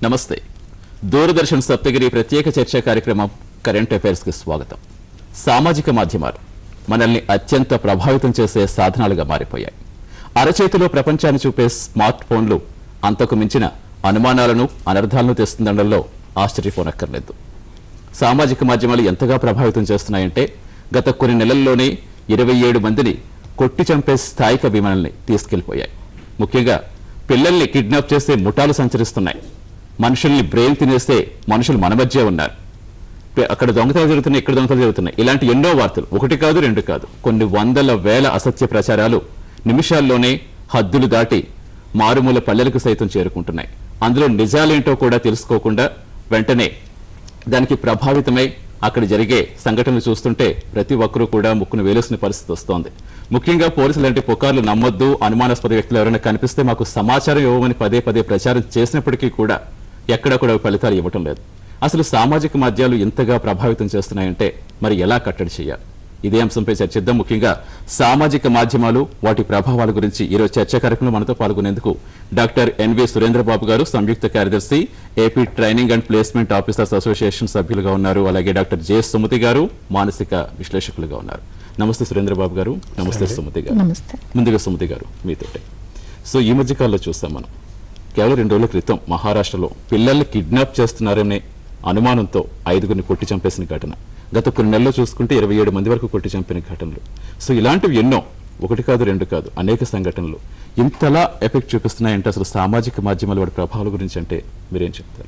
నమస్తే దూరదర్శన్ సప్తగిరి ప్రత్యేక చర్చా కార్యక్రమం కరెంట్ అఫైర్స్ కి స్వాగతం సామాజిక మాధ్యమాలు మనల్ని అత్యంత ప్రభావితం చేసే సాధనాలుగా మారిపోయాయి అరచేతిలో ప్రపంచాన్ని చూపే స్మార్ట్ ఫోన్లు అంతకు మించిన అనుమానాలను అనర్థాలను తెస్తుందనడంలో ఆశ్చర్యపోనక్కర్లేదు సామాజిక మాధ్యమాలు ఎంతగా ప్రభావితం చేస్తున్నాయంటే గత కొన్ని నెలల్లోనే ఇరవై ఏడు మందిని కొట్టి చంపే స్థాయిక విమానాల్ని తీసుకెళ్లిపోయాయి ముఖ్యంగా పిల్లల్ని కిడ్నాప్ చేసే ముఠాలు సంచరిస్తున్నాయి మనుషుల్ని బ్రెయిన్ తినేస్తే మనుషులు మన మధ్య ఉన్నారు పె- అక్కడ దొంగతనాలు జరుగుతున్నాయి ఇక్కడ దొంగతనాలు జరుగుతున్నాయి ఇలాంటి ఎన్నో వార్తలు ఒకటి కాదు రెండు కాదు కొన్ని వందల వేల అసత్య ప్రచారాలు నిమిషాల్లోనే హద్దులు దాటి మారుమూల పల్లెలకు సైతం చేరుకుంటున్నాయి అందులో నిజాలేంటో కూడా తెలుసుకోకుండా వెంటనే దానికి ప్రభావితమై అక్కడ జరిగే సంఘటనలు చూస్తుంటే ప్రతి ఒక్కరూ కూడా ముక్కును వేలేసిన పరిస్థితి వస్తోంది ముఖ్యంగా పోలీసులు అంటే పుకార్లు నమ్మొద్దు అనుమానాస్పద వ్యక్తులు ఎవరైనా కనిపిస్తే మాకు సమాచారం ఇవ్వమని పదే పదే ప్రచారం చేసినప్పటికీ కూడా ఎక్కడా కూడా ఫలితాలు ఇవ్వటం లేదు అసలు సామాజిక మాధ్యాలు ఇంతగా ప్రభావితం చేస్తున్నాయంటే మరి ఎలా కట్టడి చేయాలి ఇదే అంశంపై చర్చిద్దాం ముఖ్యంగా సామాజిక మాధ్యమాలు వాటి ప్రభావాల గురించి ఈరోజు చర్చా కార్యక్రమంలో మనతో పాల్గొనేందుకు డాక్టర్ ఎన్వి సురేంద్రబాబు గారు సంయుక్త కార్యదర్శి AP training and placement officers association సభ్యులుగా ఉన్నారు అలాగే డాక్టర్ జె సుమతి గారు మానసిక విశ్లేషకులుగా ఉన్నారు నమస్తే సురేంద్రబాబు గారు నమస్తే సుమతి గారు నమస్తే ముందుగా సుమతి గారు మీతోటే సో ఈ మధ్య కాలంలో చూస్తాం మనం కేవలం రెండు రోజుల క్రితం మహారాష్ట్రలో పిల్లల్ని కిడ్నాప్ చేస్తున్నారనే అనుమానంతో ఐదుగురిని కొట్టి చంపేసిన ఘటన గత కొన్ని నెలల్లో చూసుకుంటే ఇరవై ఏడు మంది వరకు కొట్టి చంపిన ఘటనలు సో ఇలాంటివి ఎన్నో ఒకటి కాదు రెండు కాదు అనేక సంఘటనలు ఇంతలా ఎఫెక్ట్ చూపిస్తున్నాయంటే అసలు సామాజిక మాధ్యమాల వాటి ప్రభావాల గురించి అంటే మీరేం చెప్తారు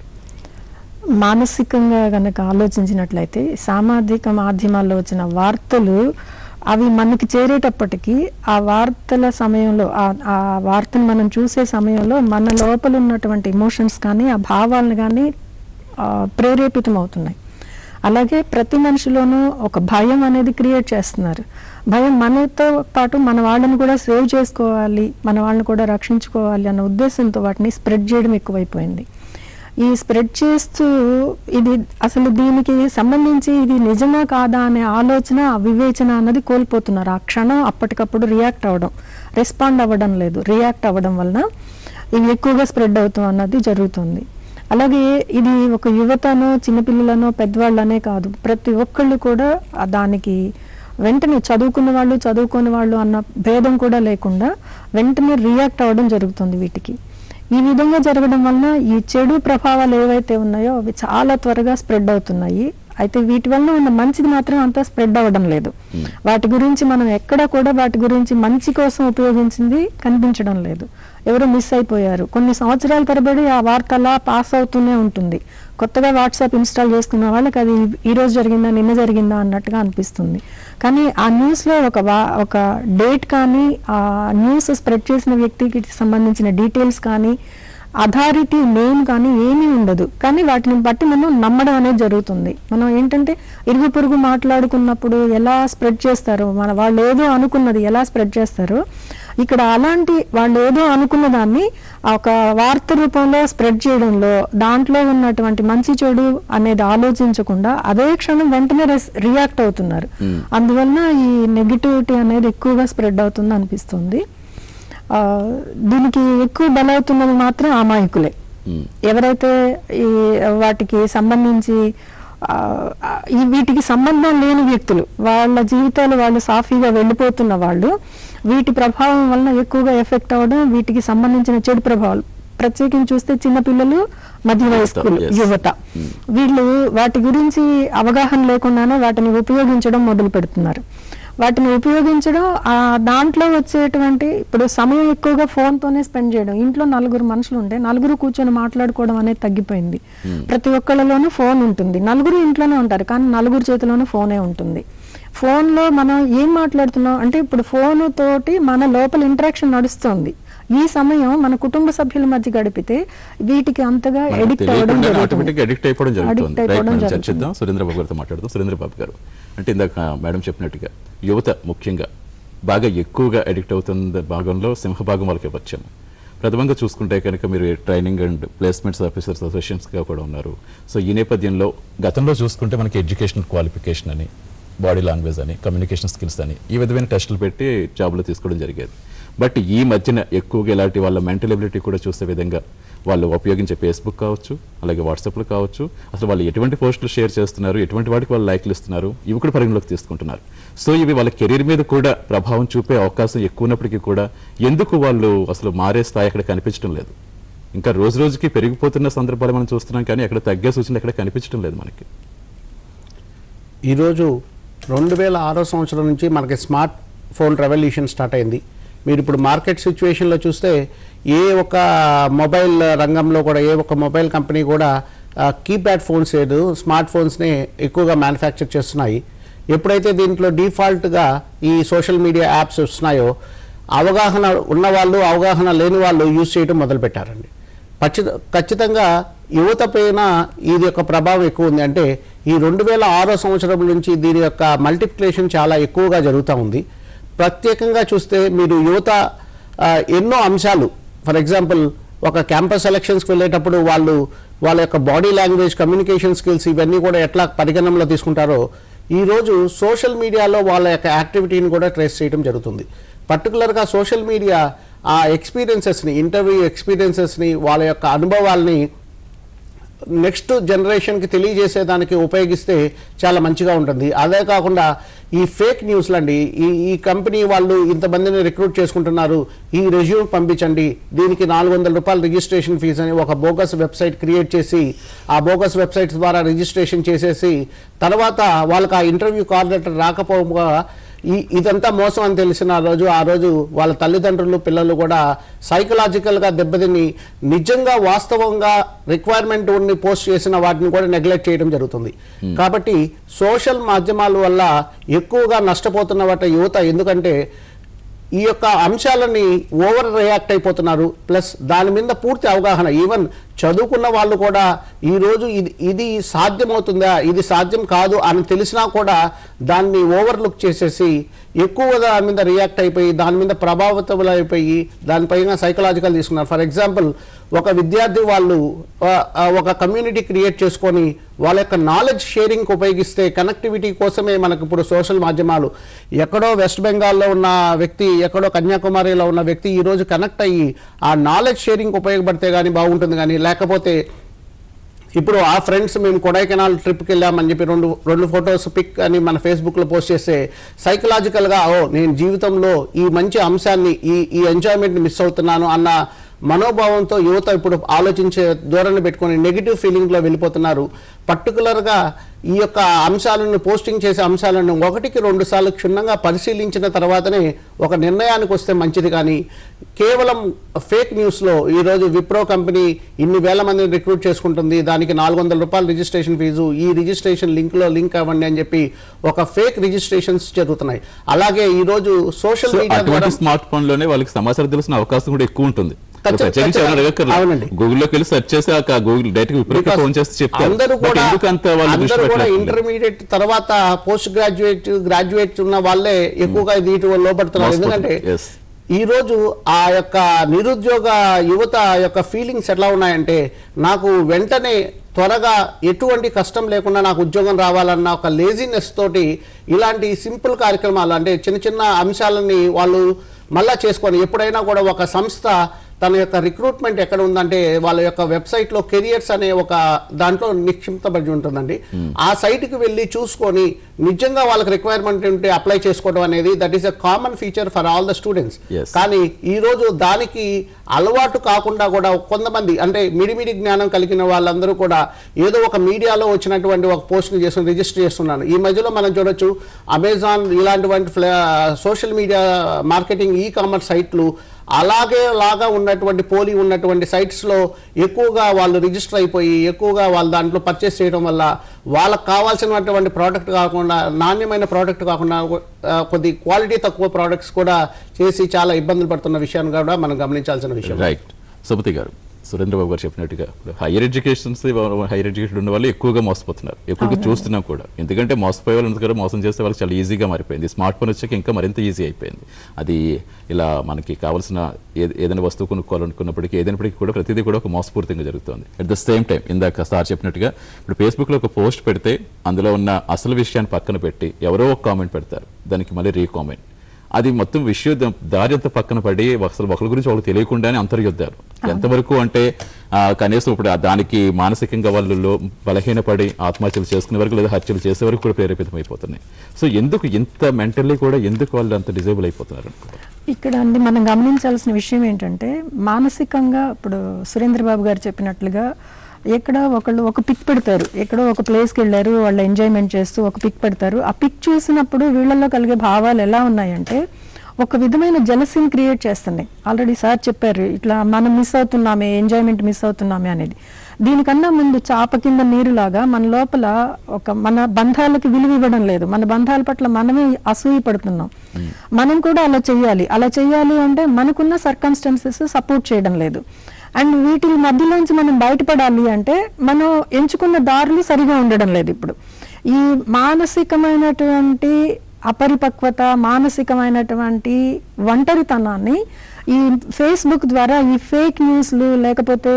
మానసికంగా గనక ఆలోచించినట్లయితే సామాజిక మాధ్యమాల్లో వచ్చిన వార్తలు అవి మనకి చేరేటప్పటికి ఆ వార్తల సమయంలో ఆ- ఆ వార్తను మనం చూసే సమయంలో మన లోపల ఉన్నటువంటి ఎమోషన్స్ కానీ ఆ భావాలను కానీ ఆ, ప్రేరేపితం అవుతున్నాయి అలాగే ప్రతి మనిషిలోనూ ఒక భయం అనేది క్రియేట్ చేస్తున్నారు భయం మనతో పాటు మన వాళ్ళని కూడా సేవ్ చేసుకోవాలి మన వాళ్ళని కూడా రక్షించుకోవాలి అన్న ఉద్దేశంతో వాటిని స్ప్రెడ్ చేయడం ఎక్కువైపోయింది ఈ స్ప్రెడ్ చేస్తూ ఇది అసలు దీనికి సంబంధించి ఇది నిజమా కాదా అనే ఆలోచన ఆ వివేచన అన్నది కోల్పోతున్నారు ఆ క్షణం అప్పటికప్పుడు రియాక్ట్ అవ్వడం రెస్పాండ్ అవ్వడం లేదు రియాక్ట్ అవ్వడం వలన ఇవి ఎక్కువగా స్ప్రెడ్ అవుతాం అన్నది జరుగుతుంది అలాగే ఇది ఒక యువతనో చిన్నపిల్లలనో పెద్దవాళ్ళనే కాదు ప్రతి ఒక్కళ్ళు కూడా ఆ దానికి వెంటనే చదువుకున్న వాళ్ళు చదువుకోని వాళ్ళు అన్న భేదం కూడా లేకుండా వెంటనే రియాక్ట్ అవ్వడం జరుగుతుంది వీటికి ఈ విధంగా జరగడం వలన ఈ చెడు ప్రభావాలు ఏవైతే ఉన్నాయో అవి చాలా త్వరగా స్ప్రెడ్ అవుతున్నాయి అయితే వీటి వలన ఉన్న మంచిది మాత్రం అంతా స్ప్రెడ్ అవ్వడం లేదు వాటి గురించి మనం ఎక్కడ కూడా వాటి గురించి మంచి కోసం ఉపయోగించింది కనిపించడం లేదు ఎవరో మిస్ అయిపోయారు కొన్ని సంవత్సరాల తరబడి ఆ వార్త అలా పాస్ అవుతూనే ఉంటుంది కొత్తగా వాట్సాప్ ఇన్స్టాల్ చేసుకున్న వాళ్ళకి అది ఈ రోజు జరిగిందా నిన్న జరిగిందా అన్నట్టుగా అనిపిస్తుంది కానీ ఆ న్యూస్ లో ఒక వా- ఒక డేట్ కానీ ఆ న్యూస్ స్ప్రెడ్ చేసిన వ్యక్తికి సంబంధించిన డీటెయిల్స్ కానీ అథారిటీ నేమ్ కానీ ఏమీ ఉండదు కానీ వాటిని బట్టి మనం నమ్మడం అనేది జరుగుతుంది మనం ఏంటంటే ఇరుగు పొరుగు మాట్లాడుకున్నప్పుడు ఎలా స్ప్రెడ్ చేస్తారో మన వాళ్ళు ఏదో అనుకున్నది ఎలా స్ప్రెడ్ చేస్తారో ఇక్కడ అలాంటి వాళ్ళు ఏదో అనుకున్న దాన్ని ఒక వార్త రూపంలో స్ప్రెడ్ చేయడంలో దాంట్లో ఉన్నటువంటి మంచి చెడు అనేది ఆలోచించకుండా అదే క్షణం వెంటనే రియాక్ట్ అవుతున్నారు అందువలన ఈ నెగిటివిటీ అనేది ఎక్కువగా స్ప్రెడ్ అవుతుంది అనిపిస్తుంది ఆ, దీనికి ఎక్కువ బలవుతున్నది మాత్రం అమాయకులే మ్మ్. ఎవరైతే ఈ వాటికి సంబంధించి ఆ, ఆ, ఈ వీటికి సంబంధం లేని వ్యక్తులు వాళ్ళ జీవితాలు వాళ్ళు సాఫీగా వెళ్ళిపోతున్న వాళ్ళు వీటి ప్రభావం వలన ఎక్కువగా ఎఫెక్ట్ అవ్వడం వీటికి సంబంధించిన చెడు ప్రభావాలు ప్రత్యేకించి చూస్తే చిన్నపిల్లలు మధ్య వయస్కులు yes. యువత వీళ్ళు వాటి గురించి అవగాహన లేకుండానే వాటిని ఉపయోగించడం మొదలు పెడుతున్నారు వాటిని ఉపయోగించడం ఆ దాంట్లో వచ్చేటువంటి ఇప్పుడు సమయం ఎక్కువగా ఫోన్ తోనే స్పెండ్ చేయడం ఇంట్లో నలుగురు మనుషులు ఉంటే నలుగురు కూర్చొని మాట్లాడుకోవడం అనేది తగ్గిపోయింది ప్రతి ఒక్కళ్ళలోనూ ఫోన్ ఉంటుంది నలుగురు ఇంట్లోనే ఉంటారు కానీ నలుగురు చేతిలోనూ ఫోనే ఉంటుంది ఫోన్ లో మనం ఏం మాట్లాడుతున్నాం అంటే ఇప్పుడు ఫోన్ తోటి మన లోపల ఇంటరాక్షన్ నడుస్తుంది ఈ సమయం మన కుటుంబ సభ్యుల మధ్య గడిపితే వీటికి అంతగా మనకు ఎడిక్ట్ అవ్వడం తెలియకుండానే జరుగుతుంది ఆటోమేటిక్గా అడిక్ట్ అయిపోవడం జరుగుతుంది Addict రైట్ అయిపోవడం మనం జరుగుతుంది. చర్చిద్దాం సురేంద్రబాబు గారితో మాట్లాడదాం సురేంద్రబాబు గారు అంటే ఇందాక మేడం చెప్పినట్టుగా యువత ముఖ్యంగా బాగా ఎక్కువగా అడిక్ట్ అవుతున్న భాగంలో సింహభాగం వాళ్ళకి వచ్చాము ప్రథమంగా చూసుకుంటే కనుక మీరు ట్రైనింగ్ అండ్ ప్లేస్మెంట్స్ ఆఫీసర్స్ అసోసియేషన్స్గా కూడా ఉన్నారు సో ఈ నేపథ్యంలో గతంలో చూసుకుంటే మనకి ఎడ్యుకేషన్ క్వాలిఫికేషన్ అని బాడీ లాంగ్వేజ్ అని కమ్యూనికేషన్ స్కిల్స్ అని ఈ విధమైన టెస్టులు పెట్టి జాబ్లో తీసుకోవడం జరిగేది బట్ ఈ మధ్యన ఎక్కువగా ఇలాంటి వాళ్ళ మెంటల్ ఎబిలిటీ కూడా చూసే విధంగా వాళ్ళు ఉపయోగించే ఫేస్బుక్ కావచ్చు అలాగే వాట్సాప్లు కావచ్చు అసలు వాళ్ళు ఎటువంటి పోస్టులు షేర్ చేస్తున్నారు ఎటువంటి వాటికి వాళ్ళు లైక్లు ఇస్తున్నారు ఇవి కూడా పరిగణలోకి తీసుకుంటున్నారు సో ఇవి వాళ్ళ కెరీర్ మీద కూడా ప్రభావం చూపే అవకాశం ఎక్కువ ఉన్నప్పటికీ కూడా ఎందుకు వాళ్ళు అసలు మారే స్థాయి అక్కడ కనిపించడం లేదు ఇంకా రోజు రోజుకి పెరిగిపోతున్న సందర్భాలు మనం చూస్తున్నాం కానీ అక్కడ తగ్గే సూచనలు ఎక్కడ కనిపించడం లేదు మనకి ఈరోజు రెండు వేల ఆరో సంవత్సరం నుంచి మనకి స్మార్ట్ ఫోన్ రెవల్యూషన్ స్టార్ట్ అయింది మీరు ఇప్పుడు మార్కెట్ సిచ్యువేషన్లో చూస్తే ఏ ఒక్క మొబైల్ రంగంలో కూడా ఏ ఒక్క మొబైల్ కంపెనీ కూడా కీప్యాడ్ ఫోన్స్ లేదు స్మార్ట్ ఫోన్స్ని ఎక్కువగా మ్యానుఫ్యాక్చర్ చేస్తున్నాయి ఎప్పుడైతే దీంట్లో డిఫాల్ట్గా ఈ సోషల్ మీడియా యాప్స్ వస్తున్నాయో అవగాహన ఉన్నవాళ్ళు అవగాహన లేని వాళ్ళు యూజ్ చేయడం మొదలుపెట్టారండి ఖచ్చిత ఖచ్చితంగా యువత పైన ఇది యొక్క ప్రభావం ఎక్కువ ఉంది అంటే ఈ రెండు వేల ఆరో సంవత్సరం నుంచి దీని యొక్క మల్టిప్లికేషన్ చాలా ఎక్కువగా జరుగుతూ ఉంది ప్రత్యేకంగా చూస్తే మీరు యువత ఆ, ఎన్నో అంశాలు ఫర్ ఎగ్జాంపుల్ ఒక క్యాంపస్ సెలక్షన్స్కి వెళ్ళేటప్పుడు వాళ్ళు వాళ్ళ యొక్క బాడీ లాంగ్వేజ్ కమ్యూనికేషన్ స్కిల్స్ ఇవన్నీ కూడా ఎట్లా పరిగణనలో తీసుకుంటారో ఈరోజు సోషల్ మీడియాలో వాళ్ళ యొక్క యాక్టివిటీని కూడా ట్రేస్ చేయడం జరుగుతుంది పర్టికులర్గా సోషల్ మీడియా ఆ ఎక్స్పీరియన్సెస్ని ఇంటర్వ్యూ ఎక్స్పీరియన్సెస్ని వాళ్ళ యొక్క అనుభవాల్ని నెక్స్ట్ జనరేషన్కి తెలియజేసేదానికి ఉపయోగిస్తే చాలా మంచిగా ఉంటుంది అదే కాకుండా ఈ ఫేక్ న్యూస్లు అండి ఈ ఈ కంపెనీ వాళ్ళు ఇంతమందిని రిక్రూట్ చేసుకుంటున్నారు ఈ రెజ్యూమ్ పంపించండి దీనికి నాలుగు వందల రూపాయల రిజిస్ట్రేషన్ ఫీజు అని ఒక బోగస్ వెబ్సైట్ క్రియేట్ చేసి ఆ బోగస్ వెబ్సైట్స్ ద్వారా రిజిస్ట్రేషన్ చేసేసి తర్వాత వాళ్ళకి ఆ ఇంటర్వ్యూ కాల్ లెటర్ రాకపోగా ఈ ఇదంతా మోసం అని తెలిసిన ఆ రోజు ఆ రోజు వాళ్ళ తల్లిదండ్రులు పిల్లలు కూడా సైకలాజికల్గా దెబ్బతిని నిజంగా వాస్తవంగా రిక్వైర్మెంట్ ఉన్ని పోస్ట్ చేసిన వాటిని కూడా నెగ్లెక్ట్ చేయడం జరుగుతుంది కాబట్టి సోషల్ మాధ్యమాల వల్ల ఎక్కువగా నష్టపోతున్న వాటి యువత ఎందుకంటే ఈ యొక్క అంశాలని ఓవర్ రియాక్ట్ అయిపోతున్నారు ప్లస్ దాని మీద పూర్తి అవగాహన ఈవెన్ చదువుకున్న వాళ్ళు కూడా ఈరోజు ఇది ఇది సాధ్యమవుతుందా ఇది సాధ్యం కాదు అని తెలిసినా కూడా దాన్ని ఓవర్లుక్ చేసేసి ఎక్కువ దాని మీద రియాక్ట్ అయిపోయి దాని మీద ప్రభావితములు అయిపోయి దానిపైన సైకలాజికల్ తీసుకున్నారు ఫర్ ఎగ్జాంపుల్ ఒక విద్యార్థి వాళ్ళు ఆ, ఆ, ఒక కమ్యూనిటీ క్రియేట్ చేసుకొని వాళ్ళ యొక్క నాలెడ్జ్ షేరింగ్ ఉపయోగిస్తే కనెక్టివిటీ కోసమే మనకు ఇప్పుడు సోషల్ మాధ్యమాలు ఎక్కడో వెస్ట్ బెంగాల్లో ఉన్న వ్యక్తి ఎక్కడో కన్యాకుమారిలో ఉన్న వ్యక్తి ఈరోజు కనెక్ట్ అయ్యి ఆ నాలెడ్జ్ షేరింగ్ ఉపయోగపడితే కానీ బాగుంటుంది కానీ లేకపోతే ఇప్పుడు ఆ ఫ్రెండ్స్ మేము కొడైకెనాల్ ట్రిప్కి వెళ్ళామని చెప్పి రెండు రెండు ఫొటోస్ పిక్ అని మన ఫేస్బుక్లో పోస్ట్ చేస్తే సైకలాజికల్గా ఓ నేను జీవితంలో ఈ మంచి అంశాన్ని ఈ ఈ ఎంజాయ్మెంట్ని మిస్ అవుతున్నాను అన్న మనోభావంతో యువత ఇప్పుడు ఆలోచించే ధోరణి పెట్టుకొని నెగిటివ్ ఫీలింగ్లో వెళ్ళిపోతున్నారు పర్టికులర్గా ఈ యొక్క అంశాలను పోస్టింగ్ చేసే అంశాలను ఒకటికి రెండు సార్లు క్షుణ్ణంగా పరిశీలించిన తర్వాతనే ఒక నిర్ణయానికి వస్తే మంచిది కానీ కేవలం ఫేక్ న్యూస్లో ఈరోజు విప్రో కంపెనీ ఇన్ని వేల మందిని రిక్రూట్ చేసుకుంటుంది దానికి నాలుగు వందల రూపాయల రిజిస్ట్రేషన్ ఫీజు ఈ రిజిస్ట్రేషన్ లింక్లో లింక్ అవ్వండి అని చెప్పి ఒక ఫేక్ రిజిస్ట్రేషన్స్ జరుగుతున్నాయి అలాగే ఈరోజు సోషల్ సో మీడియా ద్వారా అటువంటి స్మార్ట్ ఫోన్ లోనే వాళ్ళకి సమాచారం తెలిసిన అవకాశం కూడా ఎక్కువ ఉంటుంది ఖచ్చితంగా- ప్రత్యేకించి ఎవరైనా అడగక్కర్లేదు. అవునండి. గూగుల్లోకి వెళ్ళి సెర్చ్ చేసి ఆ గూగుల్ డైరెక్ట్ విపరీత Because ఫోన్ చేసి చెప్తారు అందరూ బట్ కూడా ఎందుకు అంత వాళ్ళు దృష్టి అందరూ కూడా పెట్టలేదు? ఇంటర్మీడియట్ తర్వాత పోస్ట్ గ్రాడ్యుయేట్ గ్రాడ్యుయేట్ ఉన్న వాళ్ళే ఎక్కువగా వీటి లోపడుతున్నారు మోసపోతున్నారు. ఎందుకంటే Yes. ఈ రోజు ఆ యొక్క నిరుద్యోగ యువత యొక్క ఫీలింగ్స్ ఎట్లా ఉన్నాయంటే నాకు వెంటనే త్వరగా ఎటువంటి కష్టం లేకుండా నాకు ఉద్యోగం రావాలన్న ఒక లేజినెస్ తోటి ఇలాంటి సింపుల్ కార్యక్రమాలు అంటే చిన్న చిన్న అంశాలని వాళ్ళు మళ్ళా చేసుకొని ఎప్పుడైనా కూడా ఒక సంస్థ తన యొక్క రిక్రూట్మెంట్ ఎక్కడ ఉందంటే వాళ్ళ యొక్క వెబ్సైట్ లో కెరియర్స్ అనే ఒక దాంట్లో నిక్షిప్తపడి ఉంటుందండి ఆ సైట్ కి వెళ్ళి చూసుకొని నిజంగా వాళ్ళకి రిక్వైర్మెంట్ ఉంటే అప్లై చేసుకోవడం అనేది that is a common feature for all the students Yes. కానీ ఈ రోజు దానికి అలవాటు కాకుండా కూడా కొంతమంది అంటే మిడిమిడి జ్ఞానం కలిగిన వాళ్ళందరూ కూడా ఏదో ఒక మీడియాలో వచ్చినటువంటి ఒక పోస్ట్ని చేసుకుని రిజిస్టర్ చేస్తున్నాను ఈ మధ్యలో మనం చూడొచ్చు అమెజాన్ ఇలాంటివంటి social media marketing e commerce సైట్లు అలాగే లాగా ఉన్నటువంటి పోలి ఉన్నటువంటి సైట్స్లో ఎక్కువగా వాళ్ళు రిజిస్టర్ అయిపోయి ఎక్కువగా వాళ్ళు దాంట్లో పర్చేస్ చేయడం వల్ల వాళ్ళకి కావాల్సినటువంటి ప్రోడక్ట్ కాకుండా నాణ్యమైన ప్రోడక్ట్ కాకుండా ఆ, కొద్ది క్వాలిటీ తక్కువ ప్రోడక్ట్స్ కూడా చేసి చాలా ఇబ్బందులు పడుతున్న విషయాన్ని కూడా మనం గమనించాల్సిన విషయం రైట్ సుమతి గారు సురేంద్రబాబు గారు చెప్పినట్టుగా హైయర్ ఎడ్యుకేషన్స్ హైయర్ ఎడ్యుకేషన్ ఉన్న వాళ్ళు ఎక్కువగా మోసపోతున్నారు ఎక్కువగా చూస్తున్నాం కూడా ఎందుకంటే మోసపోయే వాళ్ళు ఎందుకంటే మోసం చేస్తే వాళ్ళకి చాలా ఈజీగా మారిపోయింది స్మార్ట్ ఫోన్ వచ్చాక ఇంకా మరింత ఈజీ అయిపోయింది అది ఇలా మనకి కావాల్సిన ఏ- ఏదైనా వస్తువు కొనుక్కోవాలనుకున్నప్పటికీ ఏదైనప్పటికీ కూడా ప్రతిదీ కూడా ఒక మోసపూరితంగా జరుగుతుంది అట్ ద సేమ్ టైం ఇందాక సార్ చెప్పినట్టుగా ఇప్పుడు ఫేస్బుక్లో ఒక పోస్ట్ పెడితే అందులో ఉన్న అసలు విషయాన్ని పక్కన పెట్టి ఎవరో ఒక కామెంట్ పెడతారు దానికి మళ్ళీ రీకామెంట్ అది మొత్తం విషయ దారి అంతా పక్కన పడి అసలు ఒకరి గురించి వాళ్ళకి తెలియకుండానే అంతర్యుద్ధాలు ఎంతవరకు అంటే ఆ, కనీసం ఇప్పుడు ఆ దానికి మానసికంగా వాళ్ళు లో- బలహీనపడి ఆత్మహత్యలు చేసుకునే వరకు లేదా హత్యలు చేసే వరకు కూడా ప్రేరేపితం అయిపోతున్నాయి సో ఎందుకు ఇంత మెంటల్లీ కూడా ఎందుకు వాళ్ళు అంత డిజేబుల్ అయిపోతున్నారు ఇక్కడ అండి మనం గమనించాల్సిన విషయం ఏంటంటే మానసికంగా ఇప్పుడు సురేంద్ర బాబు గారు చెప్పినట్లుగా ఎక్కడ ఒకళ్ళు ఒక పిక్ పెడతారు ఎక్కడో ఒక ప్లేస్కి వెళ్ళారు వాళ్ళు ఎంజాయ్మెంట్ చేస్తూ ఒక పిక్ పెడతారు ఆ పిక్ చూసినప్పుడు వీళ్ళల్లో కలిగే భావాలు ఎలా ఉన్నాయంటే ఒక విధమైన జలసిని క్రియేట్ చేస్తున్నాయి ఆల్రెడీ సార్ చెప్పారు ఇట్లా మనం మిస్ అవుతున్నామే ఎంజాయ్మెంట్ మిస్ అవుతున్నామే అనేది దీనికన్నా ముందు చాప కింద నీరులాగా మన లోపల ఒక మన బంధాలకు విలువ ఇవ్వడం లేదు మన బంధాల పట్ల మనమే అసూయ పడుతున్నాం మనం కూడా అలా చేయాలి అలా చేయాలి అంటే మనకున్న సర్కమ్స్టెన్సెస్ సపోర్ట్ చేయడం లేదు అండ్ వీటి మధ్యలోంచి మనం బయటపడాలి అంటే మనం ఎంచుకున్న దారులు సరిగా ఉండడం లేదు ఇప్పుడు ఈ మానసికమైనటువంటి అపరిపక్వత మానసికమైనటువంటి ఒంటరితనాన్ని ఈ ఫేస్బుక్ ద్వారా ఈ ఫేక్ న్యూస్లు లేకపోతే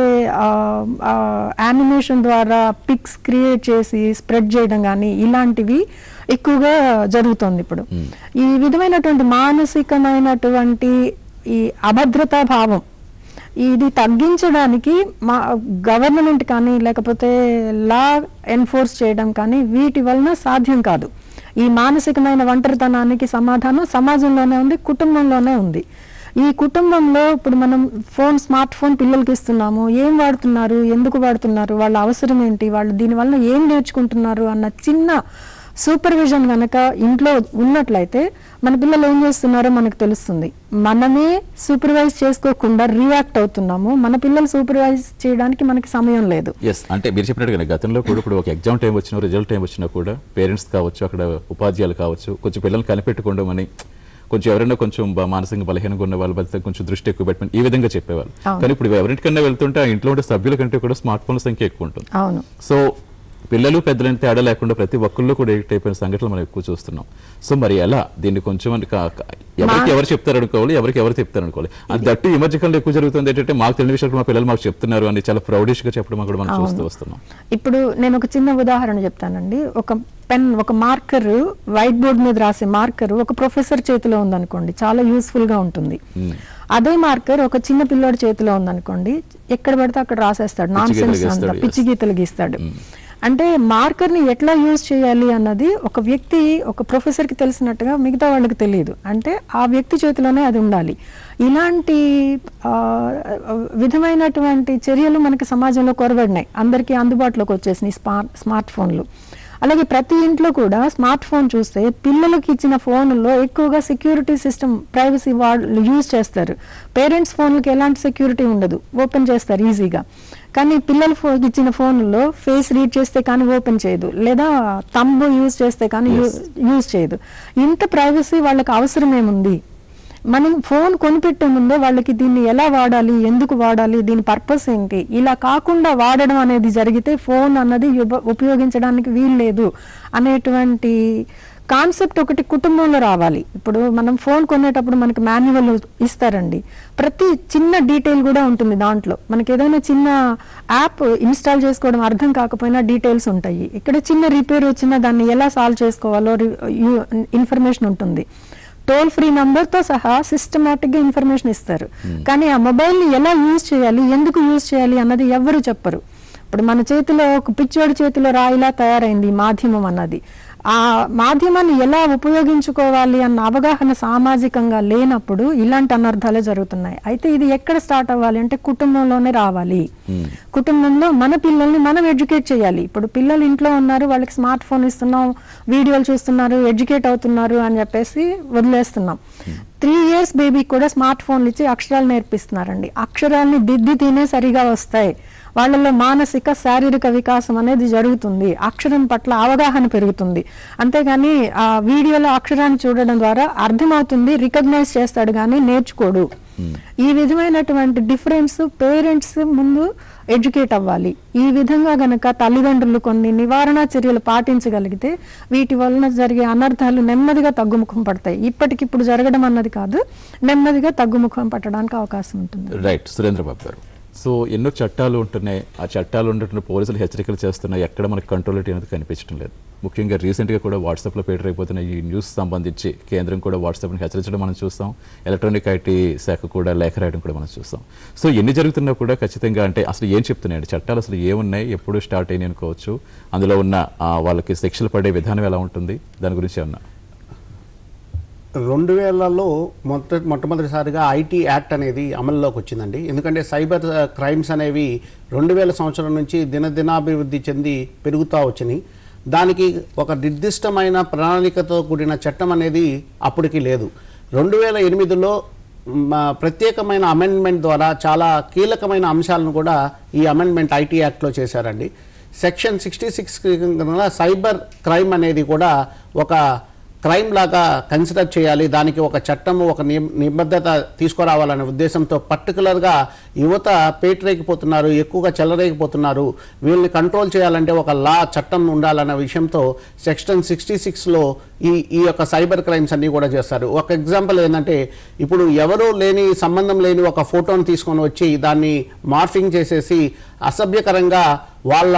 యానిమేషన్ ద్వారా పిక్స్ క్రియేట్ చేసి స్ప్రెడ్ చేయడం కానీ ఇలాంటివి ఎక్కువగా జరుగుతోంది ఇప్పుడు ఈ విధమైనటువంటి మానసికమైనటువంటి ఈ అభద్రతా భావం ఇది తగ్గించడానికి మా గవర్నమెంట్ కానీ లేకపోతే లా ఎన్ఫోర్స్ చేయడం కానీ వీటి వలన సాధ్యం కాదు ఈ మానసికమైన ఒంటరితనానికి సమాధానం సమాజంలోనే ఉంది కుటుంబంలోనే ఉంది ఈ కుటుంబంలో ఇప్పుడు మనం ఫోన్ స్మార్ట్ ఫోన్ పిల్లలకి ఇస్తున్నాము ఏం వాడుతున్నారు ఎందుకు వాడుతున్నారు వాళ్ళ అవసరం ఏంటి వాళ్ళు దీనివల్ల ఏం నేర్చుకుంటున్నారు అన్న చిన్న సూపర్విజన్ కనుక ఇంట్లో ఉన్నట్లయితే మన పిల్లలు ఏం చేస్తున్నారో మనకు తెలుస్తుంది మనమే సూపర్వైజ్ చేసుకోకుండా రియాక్ట్ అవుతున్నాము మన పిల్లలు సూపర్వైజ్ చేయడానికి మనకి సమయం లేదు ఎస్ అంటే మీరు చెప్పినట్టుగా గతంలో కూడా ఇప్పుడు ఒక ఎగ్జామ్ టైం వచ్చినా రిజల్ట్ టైం వచ్చినా కూడా పేరెంట్స్ కావచ్చు అక్కడ ఉపాధ్యాయులు కావచ్చు కొంచెం పిల్లల్ని కనిపెట్టుకోవడం కొంచెం ఎవరైనా కొంచెం బ- మానసికంగా బలహీనంగా ఉన్న వాళ్ళ బట్టి కొంచెం దృష్టి ఎక్కువ పెట్టమని ఈ విధంగా చెప్పేవాళ్ళు అవును. కానీ ఇప్పుడు ఎవరింటికన్నా వెళ్తుంటే ఆ ఇంట్లో ఉండే సభ్యుల కంటే కూడా స్మార్ట్ ఫోన్ల సంఖ్య ఎక్కువ ఉంటుంది అవును సో పిల్లలు పెద్దలని తేడా లేకుండా ప్రతి ఒక్కళ్ళు కూడా ఎడిక్ట్ అయిపోయిన సంఘటనలు మనం ఎక్కువ చూస్తున్నాం సో మరి ఎలా దీన్ని కొంచెం అని కా- కా- ఎవరికి ఎవరు చెప్తారు అనుకోవాలి ఎవరికి ఎవరు చెప్తారు అనుకోవాలి అది దట్టు ఈ మధ్య కాలంలో ఎక్కువ జరుగుతుంది ఏంటంటే మాకు తెలియని విషయాలు మా పిల్లలు మాకు చెప్తున్నారు అని చాలా ప్రౌడిష్ గా చెప్పడం కూడా మనం చూస్తూ వస్తున్నాం ఇప్పుడు నేను ఒక చిన్న ఉదాహరణ చెప్తానండి ఒక పెన్ ఒక మార్కర్ వైట్ బోర్డ్ మీద రాసే మార్కర్ ఒక ప్రొఫెసర్ చేతిలో ఉందనుకోండి చాలా యూస్ఫుల్ గా ఉంటుంది అదే మార్కర్ ఒక చిన్న పిల్లోడి చేతిలో ఉందనుకోండి ఎక్కడ పడితే అక్కడ రాసేస్తాడు నాన్ పిచ్చి గీతలు సెన్స్ అంతా గీస్తాడు, పిచ్చి గీతలు గీస్తాడు అంటే మార్కర్ ని ఎట్లా యూజ్ చేయాలి అన్నది ఒక వ్యక్తి ఒక ప్రొఫెసర్ కి తెలిసినట్టుగా మిగతా వాళ్ళకి తెలియదు అంటే ఆ వ్యక్తి చేతిలోనే అది ఉండాలి ఇలాంటి ఆ, విధమైనటువంటి చర్యలు మనకి సమాజంలో కొరబడినాయి అందరికీ అందుబాటులోకి వచ్చేసినాయి స్మార్ట్ స్మార్ట్ ఫోన్లు అలాగే ప్రతి ఇంట్లో కూడా స్మార్ట్ ఫోన్ చూస్తే పిల్లలకి ఇచ్చిన ఫోన్లో ఎక్కువగా సెక్యూరిటీ సిస్టమ్ ప్రైవసీ వాళ్ళు యూజ్ చేస్తారు పేరెంట్స్ ఫోన్లకి ఎలాంటి సెక్యూరిటీ ఉండదు ఓపెన్ చేస్తారు ఈజీగా కానీ పిల్లల ఫో ఇచ్చిన ఫోన్లో ఫేస్ రీడ్ చేస్తే కానీ ఓపెన్ చేయదు లేదా తంబు యూజ్ చేస్తే కానీ యూజ్ చేయదు ఇంత ప్రైవసీ వాళ్ళకి అవసరం ఏముంది మనం ఫోన్ కొనిపెట్టే ముందే వాళ్ళకి దీన్ని ఎలా వాడాలి ఎందుకు వాడాలి దీని పర్పస్ ఏంటి ఇలా కాకుండా వాడడం అనేది జరిగితే ఫోన్ అన్నది ఉప- ఉపయోగించడానికి వీల్లేదు అనేటువంటి కాన్సెప్ట్ ఒకటి కుటుంబంలో రావాలి ఇప్పుడు మనం ఫోన్ కొనేటప్పుడు మనకి మాన్యువల్ ఇస్తారండి ప్రతి చిన్న డీటెయిల్ కూడా ఉంటుంది దాంట్లో మనకి ఏదైనా చిన్న యాప్ ఇన్స్టాల్ చేసుకోవడం అర్థం కాకపోయినా డీటెయిల్స్ ఉంటాయి ఇక్కడ చిన్న రిపేర్ వచ్చినా దాన్ని ఎలా సాల్వ్ చేసుకోవాలో ఇన్ఫర్మేషన్ ఉంటుంది టోల్ ఫ్రీ తో సహా సిస్టమేటిక్ గా ఇన్ఫర్మేషన్ ఇస్తారు కానీ ఆ మొబైల్ ని ఎలా యూజ్ చేయాలి ఎందుకు యూజ్ చేయాలి అన్నది ఎవ్వరు చెప్పరు ఇప్పుడు మన చేతిలో ఒక పిచ్చోడి చేతిలో రాయిలా తయారైంది ఈ మాధ్యమం అన్నది ఆ మాధ్యమాన్ని ఎలా ఉపయోగించుకోవాలి అన్న అవగాహన సామాజికంగా లేనప్పుడు ఇలాంటి అనర్థాలే జరుగుతున్నాయి అయితే ఇది ఎక్కడ స్టార్ట్ అవ్వాలి అంటే కుటుంబంలోనే రావాలి కుటుంబంలో మన పిల్లల్ని మనం ఎడ్యుకేట్ చేయాలి ఇప్పుడు పిల్లలు ఇంట్లో ఉన్నారు వాళ్ళకి స్మార్ట్ ఫోన్ ఇస్తున్నాం వీడియోలు చూస్తున్నారు ఎడ్యుకేట్ అవుతున్నారు అని చెప్పేసి వదిలేస్తున్నాం త్రీ ఇయర్స్ బేబీకి కూడా స్మార్ట్ ఫోన్లు ఇచ్చి అక్షరాలు నేర్పిస్తున్నారండి అక్షరాల్ని దిద్ది తినే సరిగా వస్తాయి వాళ్ళలో మానసిక శారీరక వికాసం అనేది జరుగుతుంది అక్షరం పట్ల అవగాహన పెరుగుతుంది అంతేగాని ఆ వీడియోలో అక్షరాన్ని చూడడం ద్వారా అర్థమవుతుంది రికగ్నైజ్ చేస్తాడు కానీ నేర్చుకోడు ఈ విధమైనటువంటి డిఫరెన్స్ పేరెంట్స్ ముందు ఎడ్యుకేట్ అవ్వాలి ఈ విధంగా గనక తల్లిదండ్రులు కొన్ని నివారణ చర్యలు పాటించగలిగితే వీటి వలన జరిగే అనర్థాలు నెమ్మదిగా తగ్గుముఖం పడతాయి ఇప్పటికిప్పుడు జరగడం అన్నది కాదు నెమ్మదిగా తగ్గుముఖం పట్టడానికి అవకాశం ఉంటుంది రైట్ సురేంద్ర బాబు గారు సో ఎన్నో చట్టాలు ఉంటున్నాయి ఆ చట్టాలు ఉంటున్న పోలీసులు హెచ్చరికలు చేస్తున్నాయి ఎక్కడ మనకి కంట్రోలిటీ అనేది కనిపించడం లేదు ముఖ్యంగా రీసెంట్గా కూడా వాట్సాప్లో పేటర్ అయిపోతున్న ఈ న్యూస్ సంబంధించి కేంద్రం కూడా వాట్సాప్ని హెచ్చరించడం మనం చూస్తాం ఎలక్ట్రానిక్ ఐటీ శాఖ కూడా లేఖ రాయడం కూడా మనం చూస్తాం సో ఎన్ని జరుగుతున్నా కూడా ఖచ్చితంగా అంటే అసలు ఏం చెప్తున్నాయండి చట్టాలు అసలు ఏమున్నాయి ఎప్పుడు స్టార్ట్ అయినాయి అనుకోవచ్చు అందులో ఉన్న ఆ, వాళ్ళకి శిక్షలు పడే విధానం ఎలా ఉంటుంది దాని గురించి ఏమన్నా రెండు వేలలో మొట్ట మొట్టమొదటిసారిగా ఐటీ యాక్ట్ అనేది అమల్లోకి వచ్చిందండి ఎందుకంటే సైబర్ ఆ, క్రైమ్స్ అనేవి రెండు వేల సంవత్సరం నుంచి దినదినాభివృద్ధి చెంది పెరుగుతూ వచ్చినాయి దానికి ఒక నిర్దిష్టమైన ప్రణాళికతో కూడిన చట్టం అనేది అప్పటికి లేదు రెండు వేల ఎనిమిదిలో మ, ప్రత్యేకమైన అమెండ్మెంట్ ద్వారా చాలా కీలకమైన అంశాలను కూడా ఈ అమెండ్మెంట్ ఐటీ యాక్ట్లో చేశారండి సెక్షన్ సిక్స్టీ సిక్స్ కింద సైబర్ క్రైమ్ అనేది కూడా ఒక క్రైమ్ లాగా కన్సిడర్ చేయాలి దానికి ఒక చట్టము ఒక నిబ- నిబద్ధత తీసుకురావాలనే ఉద్దేశంతో పర్టికులర్గా యువత పేటరేకిపోతున్నారు ఎక్కువగా చెలరేగిపోతున్నారు వీళ్ళని కంట్రోల్ చేయాలంటే ఒక లా చట్టం ఉండాలన్న విషయంతో సెక్షన్ సిక్స్టీ సిక్స్లో ఈ ఈ యొక్క సైబర్ క్రైమ్స్ అన్నీ కూడా చేస్తారు ఒక ఎగ్జాంపుల్ ఏంటంటే ఇప్పుడు ఎవరు లేని సంబంధం లేని ఒక ఫోటోని తీసుకొని వచ్చి దాన్ని మార్ఫింగ్ చేసేసి అసభ్యకరంగా వాళ్ళ